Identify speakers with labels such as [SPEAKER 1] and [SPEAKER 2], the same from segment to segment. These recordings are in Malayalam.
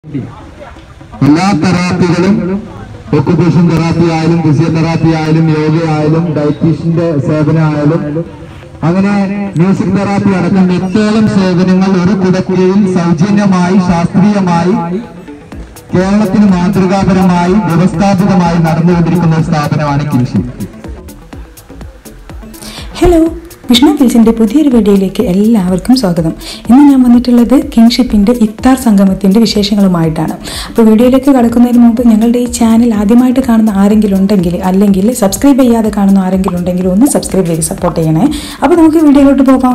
[SPEAKER 1] എല്ലാ തെറാപ്പികളും ഒക്കുപേഷൻ തെറാപ്പി ആയാലും ഫിസിയോതെറാപ്പി ആയാലും യോഗ ആയാലും ഡയറ്റീഷ്യന്റെ സേവനമായാലും അങ്ങനെ മ്യൂസിക് തെറാപ്പി അടക്കം എട്ടോളം സേവനങ്ങൾ ഒരു കുടക്കീഴിൽ സൗജന്യമായി ശാസ്ത്രീയമായി കേരളത്തിന് മാതൃകാപരമായി വ്യവസ്ഥാപിതമായി നടന്നുകൊണ്ടിരിക്കുന്ന ഒരു സ്ഥാപനമാണ് കിൻഷി
[SPEAKER 2] ഹലോ വിഷ്ണു കിൽസിൻ്റെ പുതിയൊരു വീഡിയോയിലേക്ക് എല്ലാവർക്കും സ്വാഗതം ഇന്ന് ഞാൻ വന്നിട്ടുള്ളത് കിങ്ഷിപ്പിൻ്റെ ഇത്താർ സംഗമത്തിൻ്റെ വിശേഷങ്ങളുമായിട്ടാണ് അപ്പോൾ വീഡിയോയിലേക്ക് കടക്കുന്നതിന് മുമ്പ് ഞങ്ങളുടെ ഈ ചാനൽ ആദ്യമായിട്ട് കാണുന്ന ആരെങ്കിലും ഉണ്ടെങ്കിൽ അല്ലെങ്കിൽ സബ്സ്ക്രൈബ് ചെയ്യാതെ കാണുന്ന ആരെങ്കിലും ഉണ്ടെങ്കിൽ ഒന്ന് സബ്സ്ക്രൈബ് ചെയ്ത് സപ്പോർട്ട് ചെയ്യണേ അപ്പോൾ നമുക്ക് വീഡിയോയിലോട്ട് പോകാം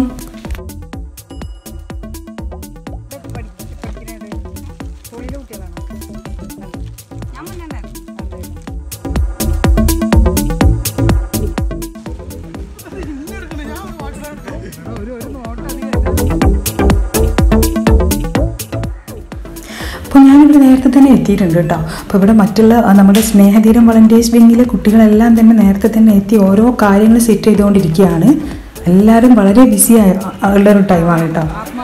[SPEAKER 2] അപ്പോൾ ഞാനിവിടെ നേരത്തെ തന്നെ എത്തിയിട്ടുണ്ട് കേട്ടോ അപ്പോൾ ഇവിടെ മറ്റുള്ള ആ, നമ്മുടെ സ്നേഹതീരം വളണ്ടിയേഴ്സ് വിങ്ങിലെ കുട്ടികളെല്ലാം തന്നെ നേരത്തെ തന്നെ എത്തി ഓരോ കാര്യങ്ങൾ സെറ്റ് ചെയ്തുകൊണ്ടിരിക്കുകയാണ് എല്ലാവരും വളരെ ബിസി ആയ ഉള്ള ഒരു ടൈമാണ് കേട്ടോ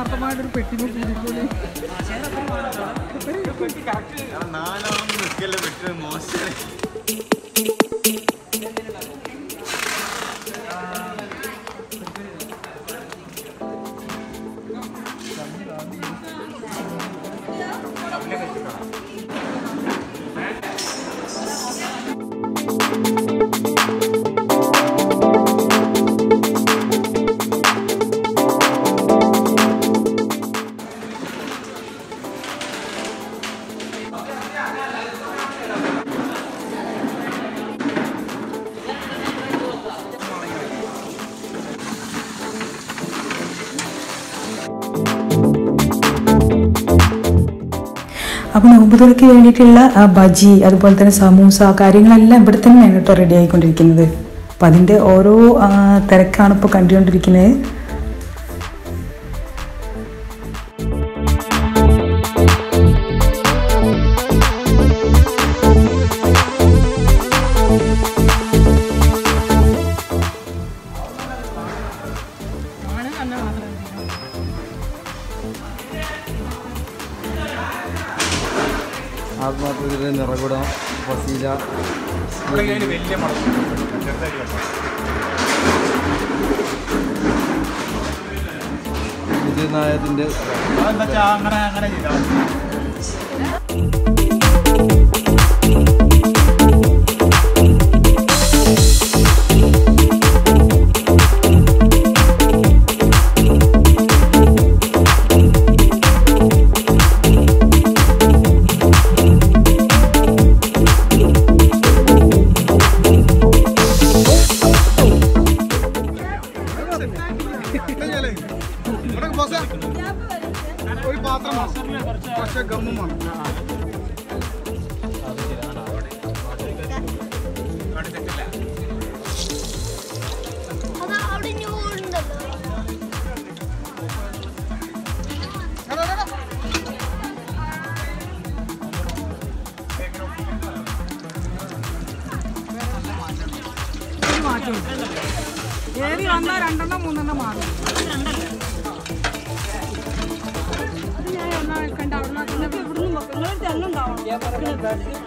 [SPEAKER 2] അപ്പോൾ നോമ്പുകൾക്ക് വേണ്ടിയിട്ടുള്ള ആ, ബജി അതുപോലെ തന്നെ സമൂസ കാര്യങ്ങളെല്ലാം ഇവിടെ തന്നെയാണ് കേട്ടോ റെഡി ആയിക്കൊണ്ടിരിക്കുന്നത് അപ്പം അതിൻ്റെ ഓരോ ആ, തിരക്കാണ് ഇപ്പോൾ കണ്ടുകൊണ്ടിരിക്കുന്നത്
[SPEAKER 3] ആത്മാർത്ഥതയുടെ നിറകുടം ഫസീല വിജയനായകത്തിന്റെ
[SPEAKER 4] ഒരു പാത്രം പക്ഷേ ഗമ്മും വേണം
[SPEAKER 5] അതാ അവിടെ ഇനി ഉണ്ടല്ലോ
[SPEAKER 6] ഏറി വന്നാൽ രണ്ടെണ്ണം മൂന്നെണ്ണം മാറും അത് ഞാൻ ഒന്നാ കണ്ട അവിടെ ഇവിടുന്ന് നിങ്ങളുടെ തെങ്ങുണ്ടാവണം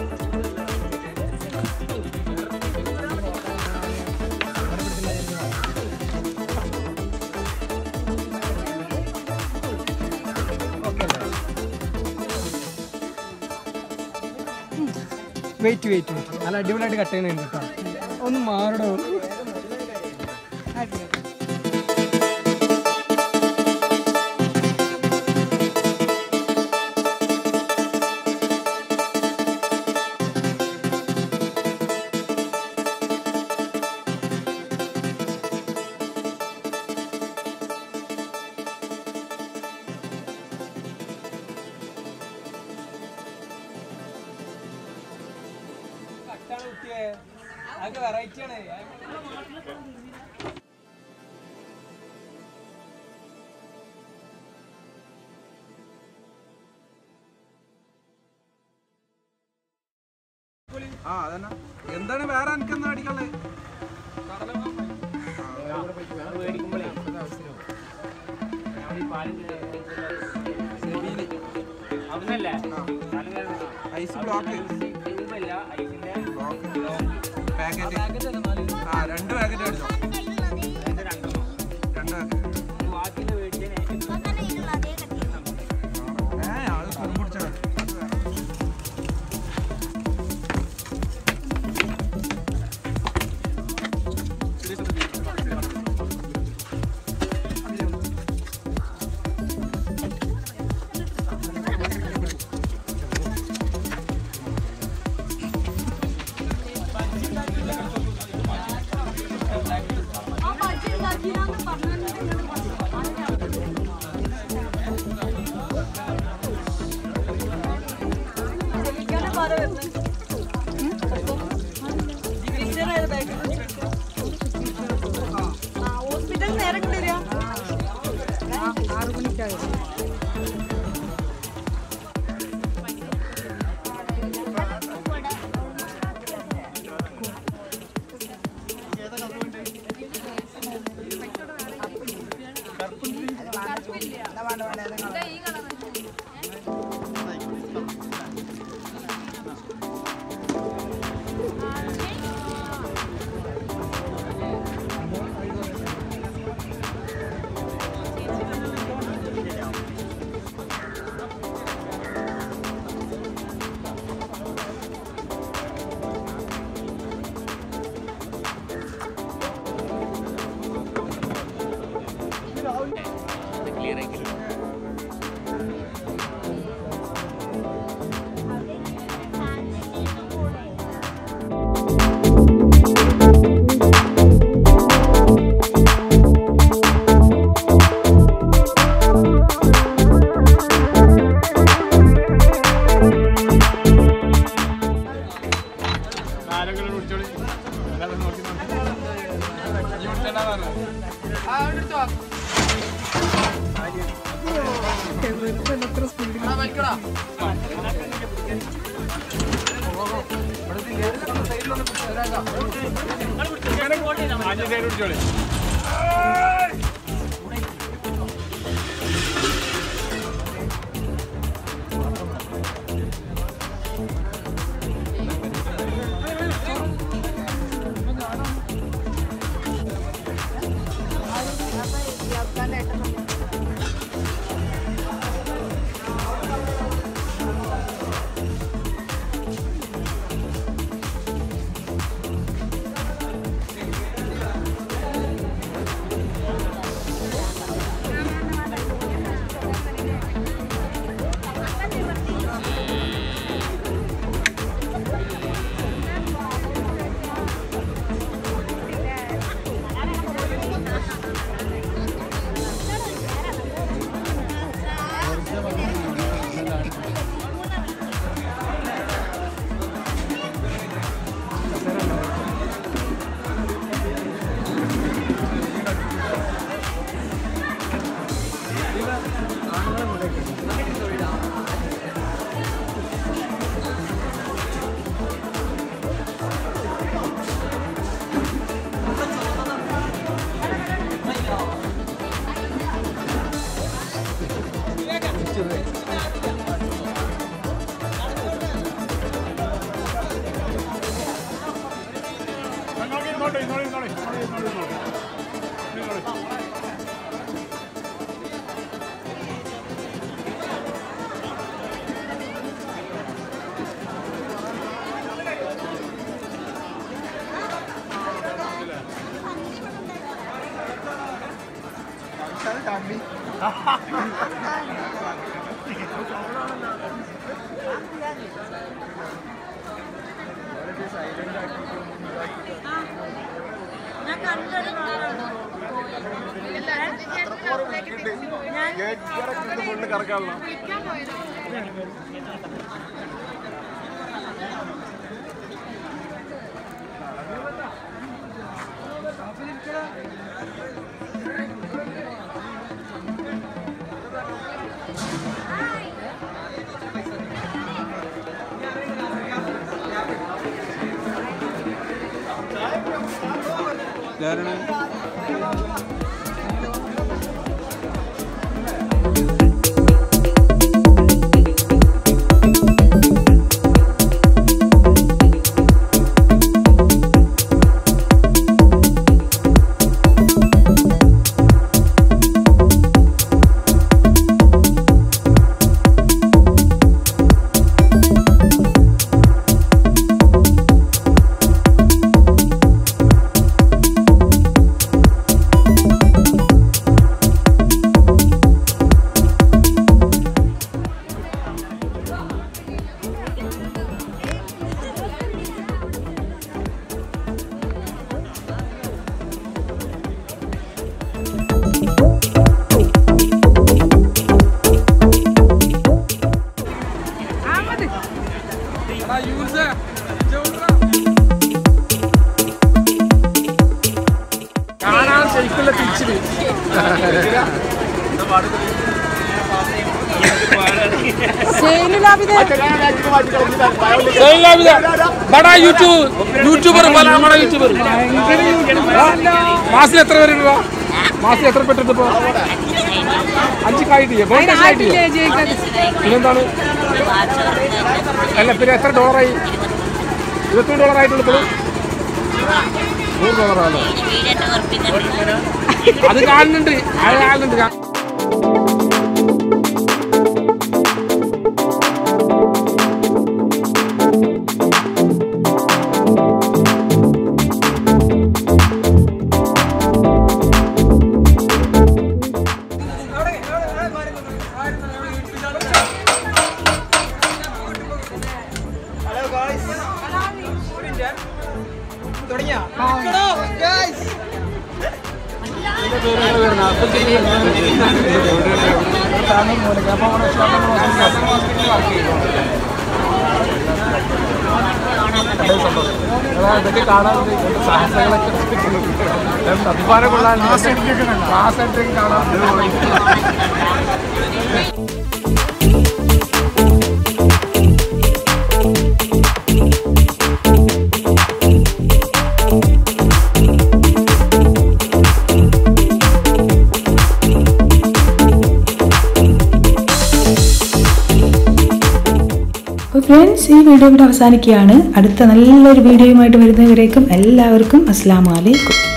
[SPEAKER 4] വെയിറ്റ് വെയിറ്റ് വെയിറ്റ് നല്ല അടിപൊളിയായിട്ട് കട്ട് ചെയ്യുന്നുണ്ട് കേട്ടോ ഒന്ന് മാറടോ വെറൈറ്റി ആണ് ആ അതന്നെ എന്താണ് വേറെ എനിക്കെന്നാ അടിക്കാനുള്ളത് സെബീല്.
[SPEAKER 7] ഐസ് ബ്ലോക്ക് പാക്കറ്റ് ആ രണ്ട് പാക്കറ്റ് അടിച്ചോ രണ്ട് പാക്കറ്റ് ഏ അത് കുടിച്ചോ
[SPEAKER 6] ഹോസ്പിറ്റൽ നേരെ കൊണ്ടുവരിക ആറ് മണിക്കായി ഞാൻ കണ്ടൊരു വിളിക്കാൻ പോയത്
[SPEAKER 7] കാണാൻ ശരിക്കുള്ള തിരിച്ചില് ബടാ യൂട്യൂബ് യൂട്യൂബർ പല നമ്മുടെ യൂട്യൂബർ മാസത്തിൽ എത്ര പേരുണ്ട് മാസത്തിൽ എത്ര പെട്ടിട്ട് ഇപ്പോ അഞ്ച് കായിട്ടില്ലേ ബോണ്ടസ് ആയിട്ടില്ലേ പിന്നെന്താണ് അല്ല പിന്നെ എത്ര ഡോളറായി ഇരുപത്തി ഡോളർ ആയിട്ടുള്ളൂ ഇപ്പോഴും നൂറ് ഡോളറാണോ അത് കാണുന്നുണ്ട് അത് കാണുന്നുണ്ട് കാ- അതാ ഇതൊക്കെ കാണാൻ വേണ്ടി ഇതിന്റെ സാഹസങ്ങളൊക്കെ അഭിമാനം കൊള്ളാൻ ക്ലാസ് ആയിട്ടൊക്കെ കാണാൻ
[SPEAKER 2] അപ്പോൾ ഫ്രണ്ട്സ് ഈ വീഡിയോ ഇവിടെ അവസാനിക്കുകയാണ് അടുത്ത നല്ലൊരു വീഡിയോയുമായിട്ട് വരുന്നവരേക്കും എല്ലാവർക്കും അസ്സാം വലൈക്കും